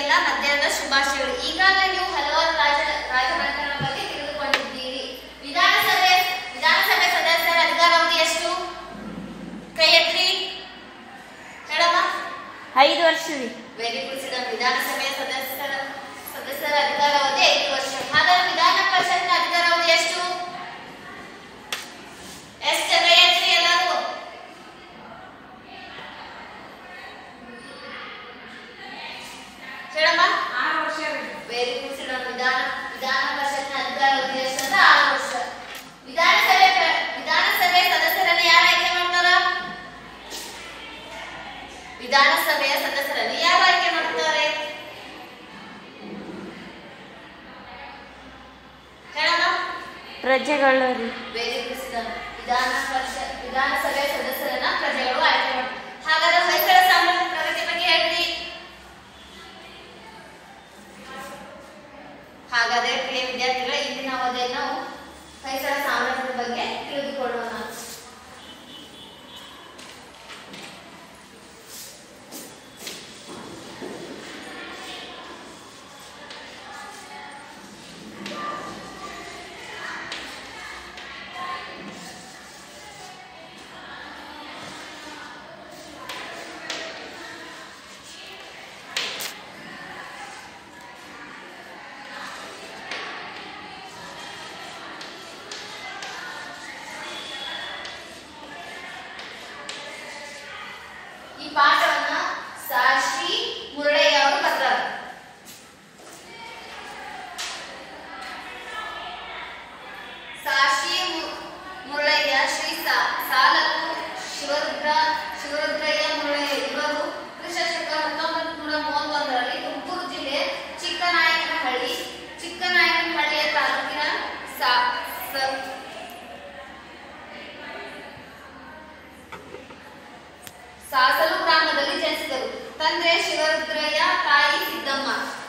ನಿಮಗೆಲ್ಲ ಮಧ್ಯಾಹ್ನದ ಶುಭಾಶಯಗಳು ಈಗಾಗಲೇ ನೀವು ಹಲವಾರು ರಾಜ ರಾಜಮನೆತನಗಳ ಬಗ್ಗೆ ತಿಳಿದುಕೊಂಡಿದ್ದೀರಿ ವಿಧಾನಸಭೆ ವಿಧಾನಸಭೆ ಸದಸ್ಯರ ಅಧಿಕಾರಾವಧಿ ಎಷ್ಟು ಕೈ ಎತ್ತಿ ಹೇಳಮ್ಮ ಐದು ವರ್ಷ ರೀ ವೆರಿ ಗುಡ್ ಸಿಡಮ್ ವಿಧಾನಸಭೆಯ ಸದಸ್ಯರ ಸದಸ್ಯರ ಅಧಿಕಾರಾವಧಿ ಐದು ವರ್ಷ ಹಾಗಾದ್ರೆ ವಿಧಾನ ಪರಿಷತ್ನ ಅಧಿಕಾರಾವಧಿ ಎಷ್ಟು ಎಷ್ಟು ಕೈ ಎತ್ತಿ ಎಲ್ಲರೂ ಹೇಳಮ್ಮ ಆರು ವರ್ಷ ರೀ ವೆರಿ ಗುಡ್ ಸಿಡಮ್ ವಿಧಾನ ವಿಧಾನ ಪರಿಷತ್ನ ಅಧಿಕಾರಾವಧಿ ಎಷ್ಟು ಅಂತ ಆರು ವರ್ಷ ವಿಧಾನಸಭೆ ಪ್ರ- ವಿಧಾನಸಭೆ ಸದಸ್ಯರನ್ನ ಯಾರು ಆಯ್ಕೆ ಮಾಡ್ತಾರ ವಿಧಾನಸಭೆಯ ಸದಸ್ಯರನ್ನು ಯಾರು ಆಯ್ಕೆ ಮಾಡ್ತಾರೆ ಹೇಳಮ್ಮ ಪ್ರಜೆಗಳು ರೀ ವೆರಿ ಗುಡ್ ಸಿಡಮ್ ವಿಧಾನ ಪರಿಷತ್ ವಿಧಾನಸಭೆ ಸದಸ್ಯರನ್ನ ಪ್ರಜೆಗಳು ಆಯ್ಕೆ ಮಾಡ್ತಾರೆ ಹಾಗಾದ್ರೆ ಹೊಯ್ಸಳ ಸಾಮ್ರಾಜ್ಯದ ಪ್ರಗತಿ ಬಗ್ಗೆ ಹೇಳ್ರಿ ಹಾಗಾದ್ರೆ ಪ್ರಿಯ ವಿದ್ಯಾರ್ಥಿಗಳ ಇಂದಿನ ಅವಧಿಯಲ್ಲಿ ನಾವು ಹೊಯ್ಸಳ ಸಾಮ್ರಾಜ್ಯದ ಬಗ್ಗೆ ತಿಳಿದುಕೊಳ್ಳೋಣ ಈ ಪಾಠವನ್ನ ಸಾಶ್ರೀ ಮುರಳಯ್ಯ ಅವರು ಬರ್ತಾರೆ ಸಾಶಿ ಮು- ಮುರಳಯ್ಯ ಶ್ರೀ ಸಾ- ಸಾಲಕು ಶಿವರುದ್ರ ಶಿವರುದ್ರಯ್ಯ ಮುರಳಯ್ಯ ಇವರು ಕ್ರಿಸ್ತಶಕ ಹತ್ತೊಂಬತ್ತು ನೂರ ಮೂವತ್ತೊಂದರಲ್ಲಿ ತುಮಕೂರು ಜಿಲ್ಲೆ ಚಿಕ್ಕನಾಯಕನಹಳ್ಳಿ ಚಿಕ್ಕನಾಯಕನಹಳ್ಳಿಯ ತಾಲೂಕಿನ ಸಾ ಸ- ಸಾಸಲು ಗ್ರಾಮದಲ್ಲಿ ಜನಿಸಿದರು ತಂದೆ ಶಿವರುದ್ರಯ್ಯ ತಾಯಿ ಸಿದ್ದಮ್ಮ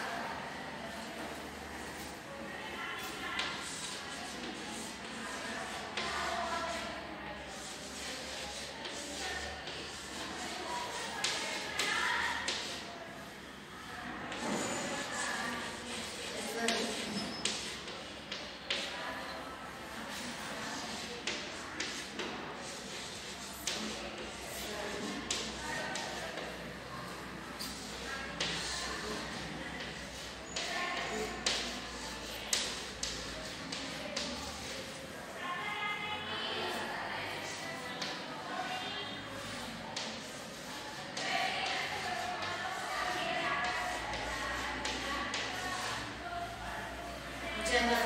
ಜನನ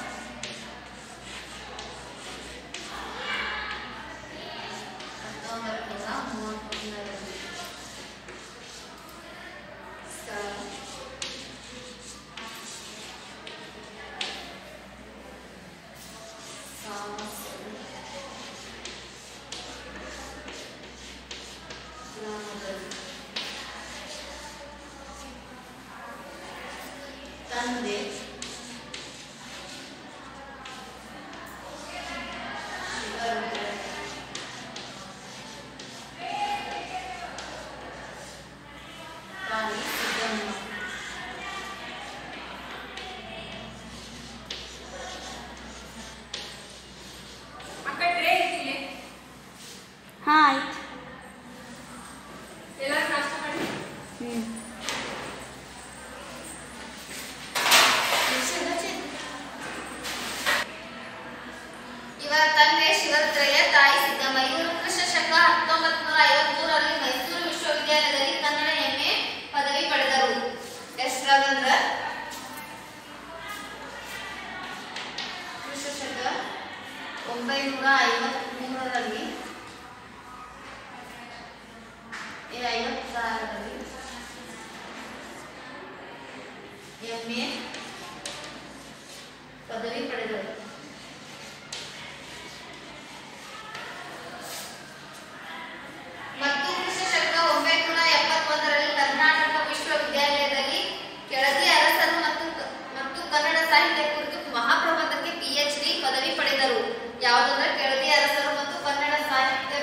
ಹತ್ತೊಂಬತ್ತು ನೂರ ಮೂವತ್ತೊಂದರಲ್ಲಿ ಸ್ಥಳ ಸಾಮಸಲು ಗ್ರಾಮದಲ್ಲಿ ತಂದೆ ಶಿವರುದ್ರ ತಾಯಿ ಸಿದ್ದಮ್ಮ ಅಕ್ಕ ಟ್ರೇ ಐತಿಲ್ಲಿ ಹಾಂ ಆಯ್ತು ಎಲ್ಲರೂ ನಾಷ್ಟ ಮಾಡಿ ಹ್ಞೂ ಇವರ ತಂದೆ ಶಿವರುದ್ರಯ್ಯ ತಾಯಿ ಸಿದ್ದಮ್ಮ ಇವರು ಕೃಷ್ಣ ಶಕ ಹತ್ತೊಂಬತ್ತು ನೂರ ಐವತ್ಮೂರರಲ್ಲಿ ಮೈಸೂರು ವಿಶ್ವವಿದ್ಯಾಲಯದಲ್ಲಿ ಕನ್ನಡ ಎಂಎ ಪದವಿ ಪಡೆದರು ಎಷ್ಟರಾಗಂದ್ರ ಕೃಷ್ಣ ಶಕ ಒಂಬೈನೂರ ಐವತ್ಮೂರರಲ್ಲಿ ಏ, ಐವತ್ತಾರರಲ್ಲಿ ಎಂಎ ಪದವಿ ಪಡೆದರು ಮತ್ತು ಕ್ರಿಸ್ತ ಶಕ ಒಂಬೈನೂರ ಎಪ್ಪತ್ತೊಂದರಲ್ಲಿ ಕರ್ನಾಟಕ ವಿಶ್ವವಿದ್ಯಾಲಯದಲ್ಲಿ ಕೆಳದಿ ಅರಸರು ಮತ್ತು ಮತ್ತು ಕನ್ನಡ ಸಾಹಿತ್ಯ ಕುರಿತು ಮಹಾಪ್ರಬಂಧಕ್ಕೆ ಪಿಎಚ್ಡಿ ಪದವಿ ಪಡೆದರು ಯಾವುದಂದ್ರೆ ಕೆಳದಿ ಅರಸರು ಮತ್ತು ಕನ್ನಡ ಸಾಹಿತ್ಯ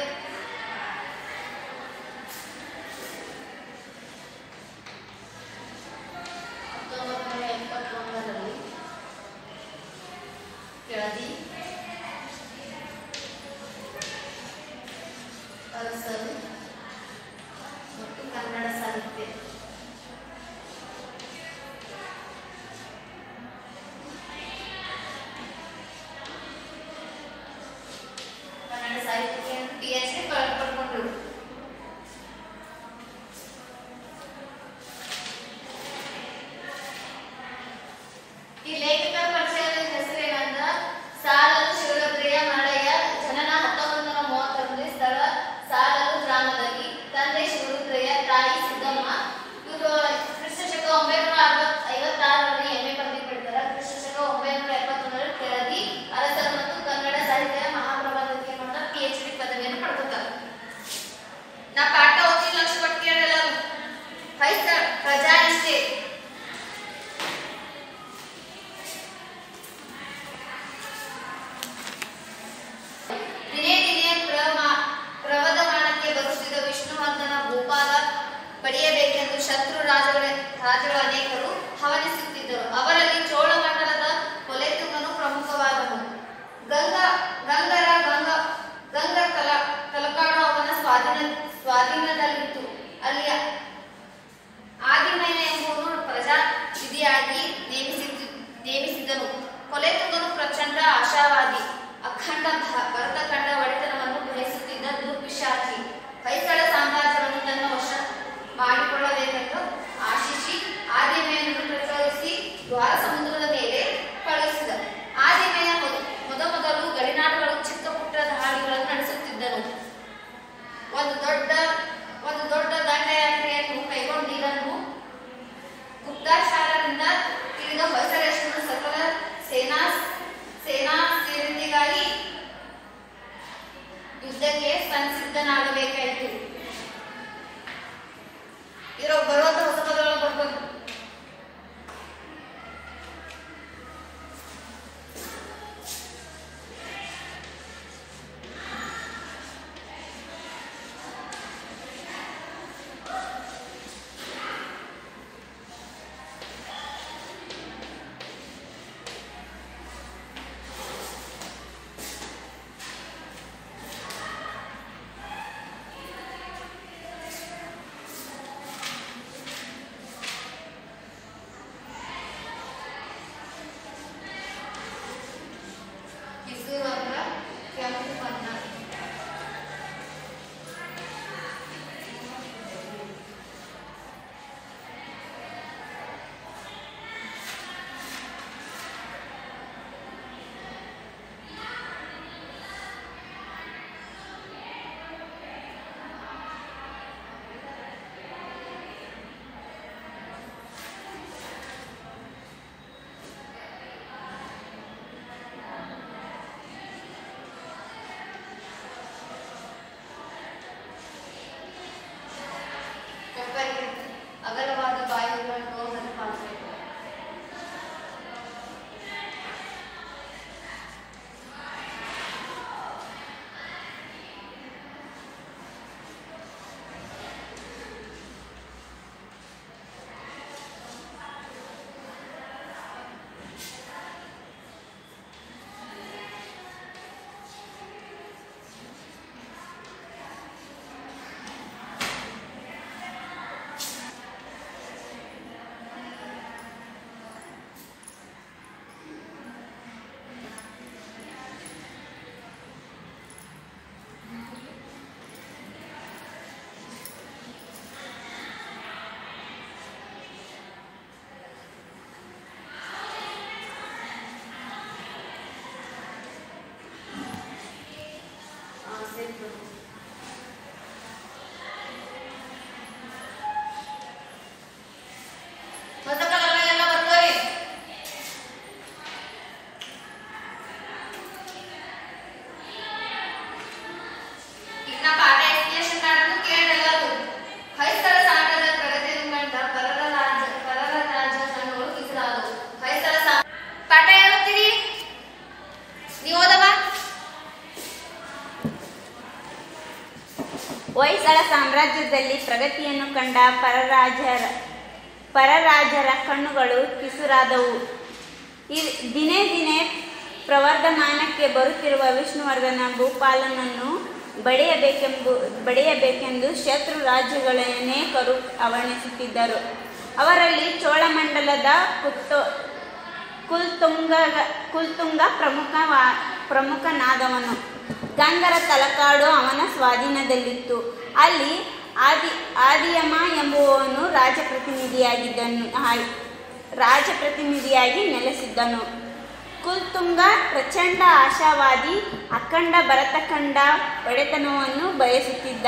ಬಡಿಯಬೇಕೆಂದು ಶತ್ರು ರಾಜಗಳ ರಾಜಗಳ ಅನೇಕರು ಹವನಿಸುತ್ತಿದ್ದರು ಅವರಲ್ಲಿ ಚೋಳಮಂಡಲದ ಕೊಲೆತುಂಗನು ಪ್ರಮುಖವಾದನು ಗಂಗಾ ಗಂಗರ ಗಂಗ ಗಂಗರ ತಲ ತಲಕಾಡು ಅವನ ಸ್ವಾಧೀನ ಸ್ವಾಧೀನದಲ್ಲಿತ್ತು ಅಲ್ಲಿ ಆದಿಮಯ ಎಂಬುವನು ಪ್ರಜಾನಿಧಿಯಾಗಿ ನೇಮಿಸಿದ್ದು ನೇಮಿಸಿದನು ಕೊಲೆತುಂಗನು ಪ್ರಚಂಡ ಆಶಾವಾದಿ ಅಖಂಡ ಭ- ಭರತಖಂಡ ಒಡೆತನವನ್ನು ಬಯಸುತ್ತಿದ್ದ ದುರ್ಪಿಶಾಚಿ ಹೊಯ್ಸಳ ಸಾಮ್ರಾಜ್ಯವನ್ನು ತನ್ನ ವಶ ಮಾಡಿಕೊಳ್ಳಬೇಕೆಂದು ಆಶಿಸಿ ಆದಿಮಯನ್ನು ಪ್ರಚೋದಿಸಿ ದ್ವಾರ ಸಮುದ್ರದ ಮೇಲೆ ಕಳುಹಿಸಿದ ಆದಿಮಯ ಮೊದ- ಮೊದಮೊದಲು ಗಡಿನಾಡುಗಳು ಚಿಕ್ಕ ಪುಟ್ಟ ದಾಳಿಗಳನ್ನು ನಡೆಸುತ್ತಿದ್ದನು ಒಂದು ದೊಡ್ಡ ಒಂದು ದೊಡ್ಡ ದಂಡಯಾತ್ರೆಯನ್ನು ಕೈಗೊಂಡು ಇದನ್ನು ಗುಪ್ತಾಚಾರರಿಂದ ತಿಳಿದ ಹೊಯ್ಸಳೇಶ್ವರನ ಸಕಲ ಸೇನಾ ಸೇನಾ ಸೇನೆಗಾಗಿ ಯುದ್ಧಕ್ಕೆ ಸಂಸಿದ್ಧನಾಗಬೇಕಾಯಿತು ಇರೋ ಬರುವಂತ ಹೊಸ ಪದಗಳು ಬರ್ಬೇಕು ಕಿಸು ಅಂದ್ರ ಕೆಂಪು ಬಣ್ಣ ಕೊಬ್ಬರಿ ಅಗಲವಾದ ಬಾಯಿಗಳನ್ನು ಗೋವನ್ನು ಪಾಲಿಸಬೇಕು ಆ, ಸರಿ ಬಿಡು. ಹೊಸ ಕಲರ್ನಾಗೆಲ್ಲ ಬರ್ಕೋರಿ ಈಗ ನಾ ಪಾಠ ಎಕ್ಸ್ಪ್ಲೇಷನ್ ಮಾಡೋದು ಕೇಳಲ್ಲದು ಹೊಯ್ಸಳ ಸಾಮ್ರಾಜ್ಯದ ಪ್ರಗತಿಯನ್ನು ಕಂಡ ಪರರ ರಾಜ ಪರರ ರಾಜ ಸಂಘಗಳು ಕಿಸಿದಾದವು ಹೊಯ್ಸಳ ಸಾ- ಪಾಠ ಹೇಳುತ್ತೀರಿ ನೀವು ಓದವ ಹೊಯ್ಸಳ ಸಾಮ್ರಾಜ್ಯದಲ್ಲಿ ಪ್ರಗತಿಯನ್ನು ಕಂಡ ಪರರಾಜರ ಪರರಾಜರ ಕಣ್ಣುಗಳು ಕಿಸುರಾದವು ಇ- ದಿನೇ ದಿನೇ ಪ್ರವರ್ಧಮಾನಕ್ಕೆ ಬರುತ್ತಿರುವ ವಿಷ್ಣುವರ್ಧನ ಭೂಪಾಲನನ್ನು ಬಡಿಯಬೇಕೆಂಬು ಬಡಿಯಬೇಕೆಂದು ಶತ್ರು ರಾಜ್ಯಗಳನೇಕರು ಅವಣಿಸುತ್ತಿದ್ದರು ಅವರಲ್ಲಿ ಚೋಳಮಂಡಲದ ಕುತ್ತೋ ಕುಲ್ತುಂಗ ಕುಲ್ತುಂಗ ಪ್ರಮುಖ ಪ್ರಮುಖನಾದವನು ಗಂಗರ ತಲಕಾಡು ಅವನ ಸ್ವಾಧೀನದಲ್ಲಿತ್ತು ಅಲ್ಲಿ ಆದಿ ಆದಿಯಮ ಎಂಬುವವನು ರಾಜಪ್ರತಿನಿಧಿಯಾಗಿದ್ದನು ಆ- ರಾಜಪ್ರತಿನಿಧಿಯಾಗಿ ನೆಲೆಸಿದ್ದನು ಕುಲ್ತುಂಗ ಪ್ರಚಂಡ ಆಶಾವಾದಿ ಅಖಂಡ ಭರತಖಂಡ ಒಡೆತನವನ್ನು ಬಯಸುತ್ತಿದ್ದ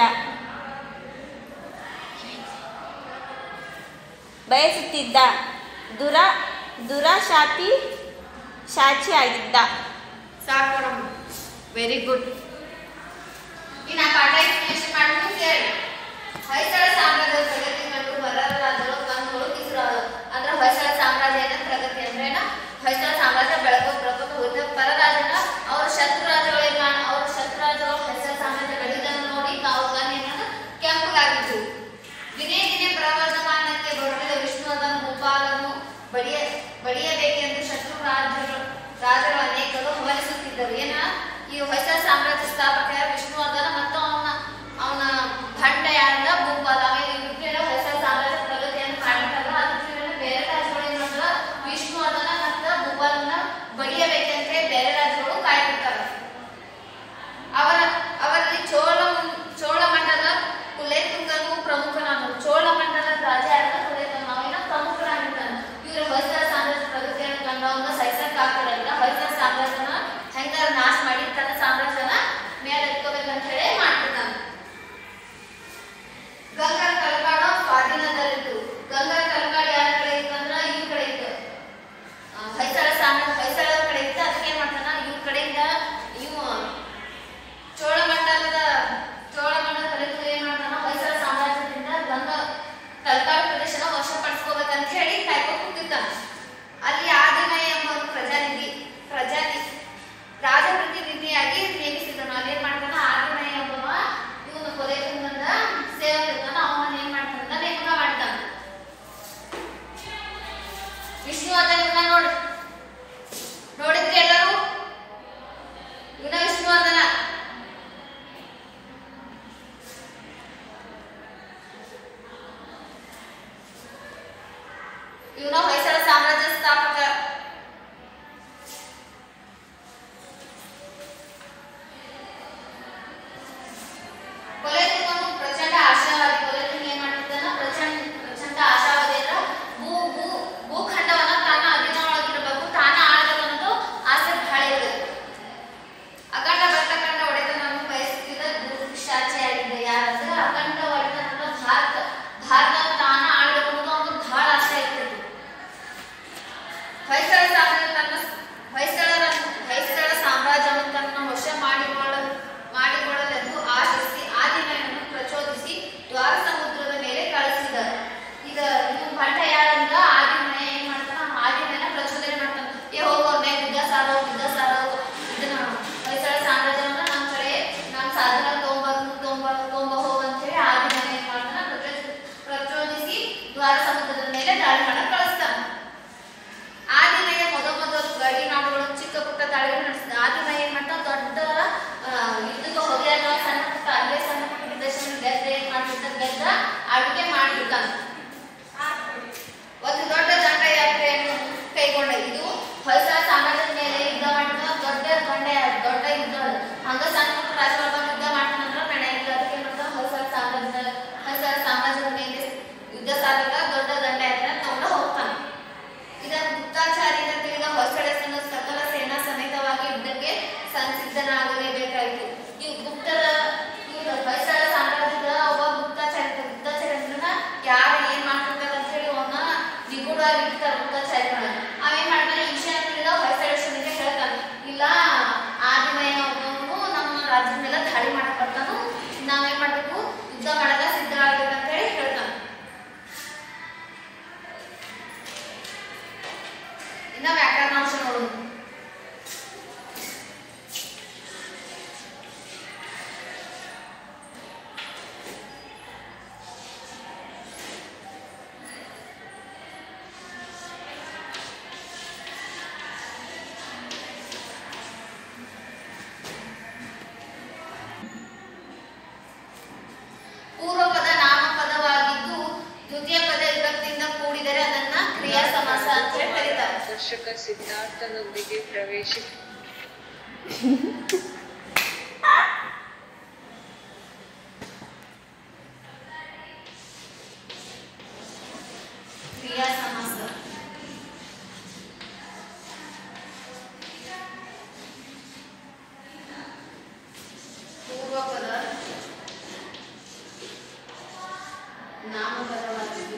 ಬಯಸುತ್ತಿದ್ದ ದುರ ದುರಾಶಾಪಿ ಶಾಚಿಯಾಗಿದ್ದ ಸಾಕು ವೆರಿ ಗುಡ್ ಇನ್ನು ಆ ಪಾಠ ಎಕ್ಸ್ಪ್ಲೇಷನ್ ಮಾಡೋದು ಕೇಳಿ ಹೊಯ್ಸಳ ಸಾಮ್ರಾಜ್ಯದ ಪ್ರಗತಿ ಕಂಡು ಬರರ ರಾಜರು ಕಣ್ಣುಗಳು ಕಿಸುರಾದವು ಅಂದ್ರೆ ಹೊಯ್ಸಳ ಸಾಮ್ರಾಜ್ಯ ಏನ ಪ್ರಗತಿ ಅಂದ್ರೆ ಏನ ಹೊಯ್ಸಳ ಸಾಮ್ರಾಜ್ಯ ಬೆಳಕೋತ್ ಬೆಳಕೋತ್ ಹೋಗುತ್ತೆ ಪರರಾಜನ ಅವ್ರ ಶತ್ರು ರಾಜ್ಯಗಳಿಗೆ ಕಾಣ ಅವ್ರ ಶತ್ರು ರಾಜ್ಯಗಳು ಹೊಯ್ಸಳ ಸಾಮ್ರಾಜ್ಯ ಬೆಳೆದನ್ನು ನೋಡಿ ತಾವು ಕಣ್ಣು ಏನಂದ್ರೆ ಕೆಂಪಗಾಗಿದ್ದು ದಿನೇ ದಿನೇ ಸ್ಥಾಪಕ ವಿಷ್ಣುವರ್ಧನ ಮತ್ತು ಅವನ ಅವನ ಭಂಡ ಯಾರಂದ ಭೂಪಾಲ ಆಮೇಲೆ ಇವ್ರಿಗೆಲ್ಲ ಹೊಯ್ಸಳ ಸಾಮ್ರಾಜ್ಯ ಪ್ರಗತಿಯನ್ನು ಮಾಡಿರ್ತಾರಲ್ಲ ಅದಕ್ಕೆ ಬೇರೆ ರಾಜ್ಯಗಳು ಏನ್ ಮಾಡ್ತಾರ ವಿಷ್ಣುವರ್ಧನ ಮತ್ತು ಭೂಪಾಲನ ಬಡಿಯಬೇಕಂತ ಹೇಳಿ ಬೇರೆ ರಾಜ್ಯಗಳು ಕಾಯ್ತಿರ್ತಾರ ಅವರ ಅವರಲ್ಲಿ ಚೋಳ ಚೋಳ ಮಂಡಲ ಕುಲೇತುಂಗನು ಪ್ರಮುಖನಾದನು ಚೋಳ ಮಂಡಲದ ರಾಜ ಯಾರದ ಕುಲೇತುಂಗ ಅವೇನ ಪ್ರಮುಖನಾಗಿದ್ದಾನೆ ಇವರು ಹೊಯ್ಸಳ ಸಾಮ್ರಾಜ್ಯ ಪ್ರಗತಿಯನ್ನು ಕಂಡವನ್ನ ಸಹಿಸಕ್ ಆಗ್ತಿರಲಿಲ್ಲ ಹೊಯ್ಸಳ ಸಾಮ್ರಾಜ್ಯನ ಹೆಂಗಾರ ನಾಶ ಮಾಡಿ ತನ್ನ ಸಾಮ್ರಾಜ್ಯನ ಮೇಲೆ ಎತ್ಕೋಬೇಕಂತ ಹೇಳಿ ಮಾಡ್ತಿದ್ದಾನೆ ಗಂಗಾ ಕಲ್ಕಾಡ ಸ್ವಾಧೀನದಲ್ಲಿತ್ತು ಗಂಗಾ ಕಲ್ಕಾಡ ಯಾರ ಕಡೆ ಇತ್ತು ಅಂದ್ರ ಇವ್ರ ಕಡೆ ಇತ್ತು ಆ, ಹೊಯ್ಸಳ ಸಾಮ್ರಾಜ್ಯ ಹೊಯ್ಸಳರ ಕಡೆ ಇತ್ತು ಅದಕ್ಕೆ ಏನ್ ಮಾಡ್ತಾನ ಇವ್ರ ಕಡೆಯಿಂದ ಇವು ಚೋಳಮಂಡಲದ ಚೋಳಮಂಡಲ ಕಲಿತು ಏನ್ ಮಾಡ್ತಾನ ಹೊಯ್ಸಳ ಸಾಮ್ರಾಜ್ಯದಿಂದ ಗಂಗಾ ಕಲ್ಕಾಡ್ ಪ್ರದೇಶನ ವಶಪಡಿಸ್ಕೋಬೇಕಂತ ಹೇಳಿ ಕಾಯ್ಕೊಂಡು ಕೂತಿರ್ತಾನ ಅಲ್ಲಿ ಆದಿಮಯ ಎಂಬ ಒಂದು ಪ್ರಜಾನಿಧಿ ಪ್ರಜಾನಿ ರಾಜಪ್ರತಿನಿಧಿಯಾಗಿ ನೇಮಿಸಿದನು ಅಲ್ಲಿ ಏನ್ ಮಾಡ್ತಾನ ಆದಿಮಯ ಎಂಬವ ಇವನು ಕೊಲೆ ತುಂಗಂದ ಸೇವಕ ಇರ್ತಾನ ಅವನ ಏನ್ ಮಾಡ್ತಾನ ನೇಮಕ ಮಾಡ್ತಾನ ವಿಷ್ಣುವರ್ಧನ ಇವನ್ನ ನೋಡ್ ನೋಡಿದ್ರಿ ಎಲ್ಲರೂ ಇವನ ವಿಷ್ಣುವರ್ಧನ ಇವನ ಹೊಯ್ಸಳ ಸಾಮ್ರಾಜ್ಯ ಸ್ಥಾಪಕ ಕೊಲೆತುಂಗನು ಪ್ರಚಂಡ ಆಶಾವಾದಿ ಕೊಲೆತುಂಗ ಏನ್ ಮಾಡ್ತಿದ್ದಾನ ಪ್ರಚಂಡ ಪ್ರಚಂಡ ಆಶಾವಾದಿ ಅಂದ್ರ ಭೂ ಭೂ ಭೂಖಂಡವನ್ನ ತನ್ನ ಅಧೀನೊಳಗಿರಬೇಕು ತಾನ ಆಳ್ಬೇಕು ಅನ್ನೋದು ಆಸೆ ಬಹಳ ಇದೆ ಅಖಂಡ ಭಟ್ಟಖಂಡ ಒಡೆತನವನ್ನು ಬಯಸುತ್ತಿದ್ದ ದುರ್ಶಾಚಿಯಾಗಿದ್ದ ಯಾರಂದ್ರೆ ಅಖಂಡ ಒಡೆತನದ ಭಾರತ ಭಾರತ ತಾನ ಆಳ್ಬೇಕು ಅನ್ನೋದು ಒಂದು ಬಹಳ ಆಸೆ ಇರ್ತದೆ ಹೊಯ್ಸಳ ಸಾಮ್ರಾಜ್ಯ ತನ್ನ ಹೊಯ್ಸಳರ ಹೊಯ್ಸಳ ಸಾಮ್ರಾಜ್ಯವನ್ನು ತನ್ನ ವಶ ಮಾಡಿಕೊಳ್ಳ ಮಾಡಿಕೊಳ್ಳಲೆಂದು ಆಶಿಸಿ ಆದಿನಯನ್ನು ಪ್ರಚೋದಿಸಿ ದ್ವಾರ ಸಮುದ್ರದ ಮೇಲೆ ಕಳಿಸಿದ ಈಗ ಇದು ಭಟ್ಟ ಯಾರಂದ್ರ ಆದಿನಯ ಏನ್ ಮಾಡ್ತಾನ ಆದಿನಯನ ಪ್ರಚೋದನೆ ಮಾಡ್ತಾನ ಏ ಹೋಗೋರ್ನೆ ಯುದ್ಧ ಸಾರೋ ಯುದ್ಧ ಸಾರೋ ಇದನ್ನ ಹೊಯ್ಸಳ ಸಾಮ್ರಾಜ್ಯವನ್ನ ನಮ್ಮ ಕಡೆ ನಮ್ಮ ಸಾಧನ ತೊಂಬ ತೊಂಬ ತೊಂಬ ಹೋಗಂತೇಳಿ ಆದಿನಯ ಏನ್ ಮಾಡ್ತಾನ ಪ್ರಚೋದಿಸಿ ಪ್ರಚೋದಿಸಿ ದ್ವಾರ ಸಮುದ್ರದ ಮೇಲೆ ದಾಳಿ ಮಾಡಕ್ ಕಳಿಸ್ತಾನ ಆದಿನಯ ಮೊದ ಮೊದಲು ಗಡಿ ನಾಡುಗಳು ಚಿಕ್ಕ ಪುಟ್ಟ ದಾಳಿಗಳು ನಡೆಸಿದ ಆದಿನಯ ಏನ್ ಮಾಡ್ತಾನ ದೊಡ್ಡ ಆ, ಯುದ್ಧಕ್ಕೆ ಹೋಗ್ಯಾರ ಸಣ್ಣ ಪುಟ್ಟ ಅಲ್ಲೇ ಸಣ್ಣ ಪುಟ್ಟ ಪ್ರದೇಶನ ಗೆದ್ದ ಏನ್ ಮಾಡ್ತಿದ್ದ ಗೆದ್ದ ಅಡುಗೆ ಮಾಡ್ತಿದ್ದಾನ ಒಂದು ದೊಡ್ಡ ದಂಡಯಾತ್ರೆಯನ್ನು ಕೈಗೊಂಡ ಇದು ಹೊಯ್ಸಳ ಸಾಮ್ರಾಜ್ಯದ ಮೇಲೆ ಯುದ್ಧ ಮಾಡಿದ ದೊಡ್ಡ ದಂಡ ದೊಡ್ಡ ಯುದ್ಧ ಅದು. ಹಂಗ ಸಣ್ಣ ಪುಟ್ಟ ರಾಜ್ಯಗಳ ಬಗ್ಗೆ ಯುದ್ಧ ಮಾಡ್ತಾನಂದ್ರ ನಡೆಯಿಲ್ಲ ಅದಕ್ಕೆ ಏನ್ ಮಾಡ್ತಾನ ಹೊಯ್ಸಳ ಸಾಮ್ರಾಜ್ಯದ ಹೊಯ್ಸಳ ಸಾಮ್ರಾಜ್ಯದ ಮೇಲೆ ಯುದ್ಧ ಸಾಧಕ ದೊಡ್ಡ ದಂಡಯಾತ್ರೆ ತಗೊಂಡ ಹೋಗ್ತಾನ ಇದನ್ನು ಗುಪ್ತಾಚಾರ್ಯರ ತಿಳಿದ ಹೊಸಡಸನ ಸಕಲ ಸೇನಾ ಸಮೇತವಾಗಿ ಯುದ್ಧಕ್ಕೆ ಸಂಸಿದ್ಧನಾಗಲೇಬೇಕಾಯಿತು ಇವು ಗುಪ್ತರ ಇವ್ರು ಹೊಯ್ಸಳ ಸಾಮ್ರಾಜ್ಯದ ಒಬ್ಬ ಗುಪ್ತಾಚಾರ್ಯ ಇರ್ತಾನೆ. ಗುಪ್ತಾಚಾರ್ಯ ಅಂದ್ರನ ಯಾರು ಏನ್ ಮಾಡ್ತಿರ್ತಾರೆ ಅಂತ ಹೇಳಿ ಅವನ್ನ ನಿಗೂಢವಾಗಿ ಇಡ್ತಾರೆ ಗುಪ್ತಾಚಾರ್ಯಗಳನ್ನ ಅವೇನ್ ಮಾಡ್ತಾನೆ ಈ ವಿಷಯ ತಿಳಿದ ಹೊಯ್ಸಳೇಶ್ವರನಿಗೆ ಹೇಳ್ತಾನೆ ಇಲ್ಲ ಆದಿಮಯ ಒಬ್ಬನು ನಮ್ಮ ರಾಜ್ಯದ ಮೇಲೆ ದಾಳಿ ಮಾಡಕ್ ಬರ್ತಾನು ನಾವೇನ್ ಮಾಡ್ಬೇಕು ಯುದ್ಧ ಮಾಡಕ ಸಿದ್ಧರಾಗ್ಬೇಕಂತ ಹೇಳಿ ಹೇಳ್ತಾನೆ ಇನ್ನ ವ್ಯಾಕರಣಾಂಶ ನೋಡೋಣ ಪೂರ್ವ ಪದ ನಾಮಪದವಾಗಿದ್ದು ದ್ವಿತೀಯ ಪದ ವಿಭಕ್ತಿಯಿಂದ ಕೂಡಿದರೆ ಅದನ್ನ ಕ್ರಿಯಾ ಸಮಾಸ ಅಂತ ಹೇಳಿ ಕರೀತಾರೆ ದರ್ಶಕ ಸಿದ್ಧಾರ್ಥನೊಂದಿಗೆ ಪ್ರವೇಶಿ ಕ್ರಿಯಾ ಸಮಾಸ ಪೂರ್ವ ಪದ ನಾಮಪದವಾಗಿದೆ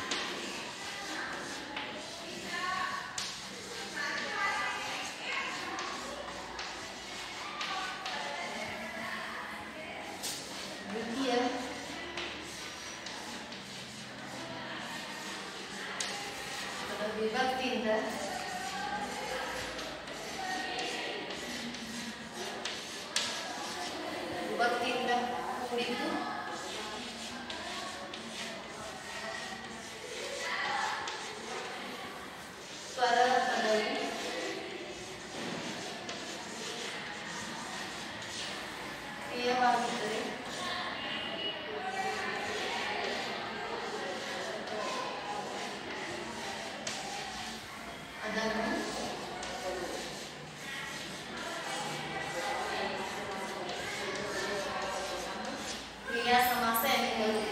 ದ್ವಿತೀಯ ಪದ ವಿಭಕ್ತಿಯಿಂದ ವಿಭಕ್ತಿಯಿಂದ ಕೂಡಿದ್ದು ಸ್ವರ ಪದವಿ ಅದನ್ನು ಕ್ರಿಯಾ ಸಮಾಸ ಎನ್ನುವುದು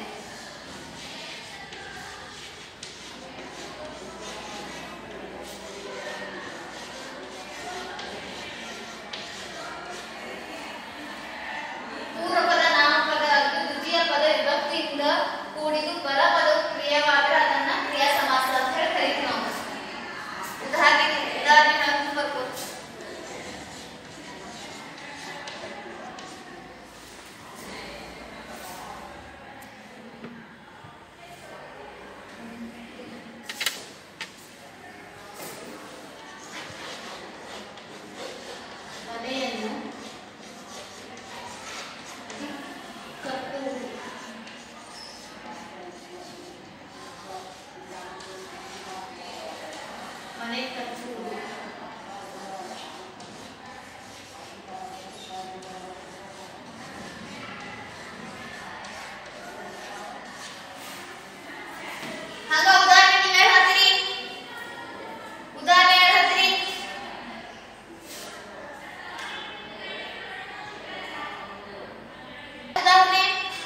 ಪೂರ್ವಪದ ನಾಮಪದ ಅದು ದ್ವಿತೀಯ ಪದ ವಿಭಕ್ತಿಯಿಂದ ಕೂಡಿದು ಪರಪದವು ಕ್ರಿಯವಾದರೆ ಅದನ್ನ ಕ್ರಿಯಾ ಸಮಾಸ ಅಂತ ಹೇಳಿ ಕರಿತೀವಿ ನಾವು ಉದಾಹರಣೆ ಉದಾಹರಣೆ ಹೇಳ್ಕೊಂಡು ಬರ್ಬೋದು ಮನೆಯನ್ನು ಕಟ್ಟುವುದು ಮನೆ ಕಟ್ಟುವುದು ಹಂಗ ಉದಾಹರಣೆ ನೀವ್ ಯಾರ್ ಹೇಳ್ತೀರಿ ಉದಾಹರಣೆ ಯಾರ್ ಹೇಳ್ತೀರಿ ಉದಾಹರಣೆ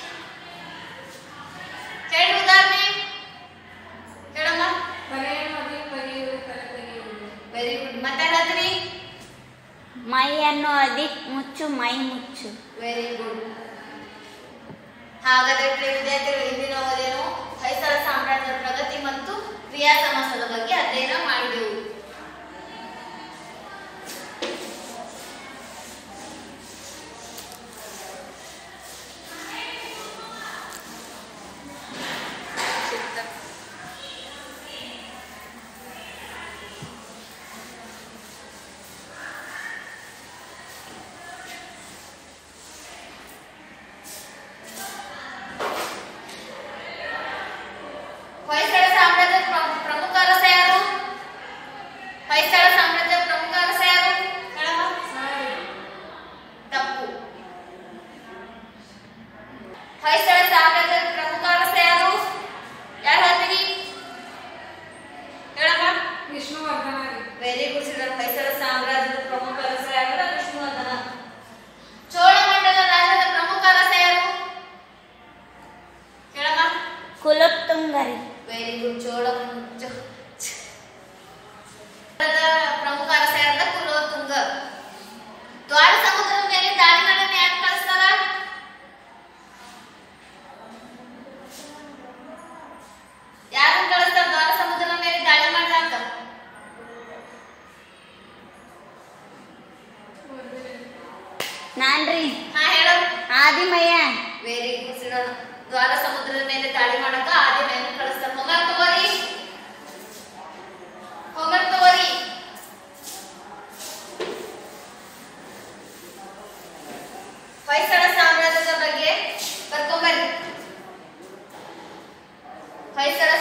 ಹೇಳಿ ಉದಾಹರಣೆ ಹೇಳಮ್ಮ ಬರೆಯನ್ನು ಅದೇ ಬರೆಯುವುದು ತಲೆ ತೆಗೆಯುವುದು ವೆರಿ ಗುಡ್ ಮತ್ತೆ ಹೇಳ್ತೀರಿ ಮೈಯನ್ನು ಅದಿಕ್ ಮುಚ್ಚು ಮೈ ಮುಚ್ಚು ವೆರಿ ಗುಡ್ ಹಾಗಾದ್ರೆ ಪ್ರಿಯ ವಿದ್ಯಾರ್ಥಿಗಳು ಇಂದಿನ ಓದೇನು ಹೊಯ್ಸಳ ಸಾಮ್ರಾಜ್ಯದ ಪ್ರಗತಿ ಮತ್ತು ಕ್ರಿಯಾ ಸಮಾಸದ ಬಗ್ಗೆ ಅಧ್ಯಯನ ಮಾಡಿದೆವು ಸಿದ್ಧ ಹೊಯ್ಸಳ ಸಾಮ್ರಾಜ್ಯದ ಪ್ರ- ಪ್ರಮುಖ ಅರಸ ಯಾರು ಹೊಯ್ಸಳ ಸಾಮ್ರಾಜ್ಯದ ಪ್ರಮುಖ ಅರಸ ಯಾರು ಹೇಳಮ್ಮ ಸಾರಿ ತಪ್ಪು ಹೊಯ್ಸಳ ಸಾಮ್ರಾಜ್ಯದ ಪ್ರಮುಖ ಅರಸ ಯಾರು ಯಾರು ಹೇಳ್ತೀರಿ ಹೇಳಮ್ಮ ವಿಷ್ಣುವರ್ಧನ ರೀ ವೆರಿ ಗುಡ್ ಸಿಡರ್ ಹೊಯ್ಸಳ ಸಾಮ್ರಾಜ್ಯದ ಪ್ರಮುಖ ಅರಸ ಯಾರು ವಿಷ್ಣುವರ್ಧನ ಚೋಳಮಂಡಲ ರಾಜ್ಯದ ಪ್ರಮುಖ ಅರಸ ಯಾರು ಹೇಳಮ್ಮ ಕುಲೋತ್ತುಂಗರಿ ವೆರಿ ಗುಡ್ ಚೋಳ ಚ- ಚ- ಪ್ರಮುಖ ಅರಸ ಯಾರದ ಕುಲೋತುಂಗ ದ್ವಾರ ಸಮುದ್ರದ ಮೇಲೆ ದಾಳಿ ಮಾಡನ್ನ ಯಾಕೆ ಕಳಿಸ್ತಾರ ಯಾರನ್ನ ಕಳಿಸ್ತಾರ ದ್ವಾರ ಸಮುದ್ರದ ಮೇಲೆ ದಾಳಿ ಮಾಡ್ಲಾಕ ನಾನ್ರಿ ಹಾ ಹೇಳು ಆದಿಮಯ್ಯ ವೆರಿ ಗುಡ್ ಸಿಡೋಣ ದ್ವಾರ ಸಮುದ್ರದ ಮೇಲೆ ದಾಳಿ ಮಾಡಕ ಆದಿ ಮೇಲೆ ಕಳಿಸ್ತಾರ ಹೋಮ್ವರ್ಕ್ ತಗೋರಿ ಹೋಮ್ವರ್ಕ್ ತಗೋರಿ ಹೊಯ್ಸಳ ಸಾಮ್ರಾಜ್ಯದ ಬಗ್ಗೆ ಬರ್ಕೊಂಬರ್ರಿ ಹೊಯ್ಸಳ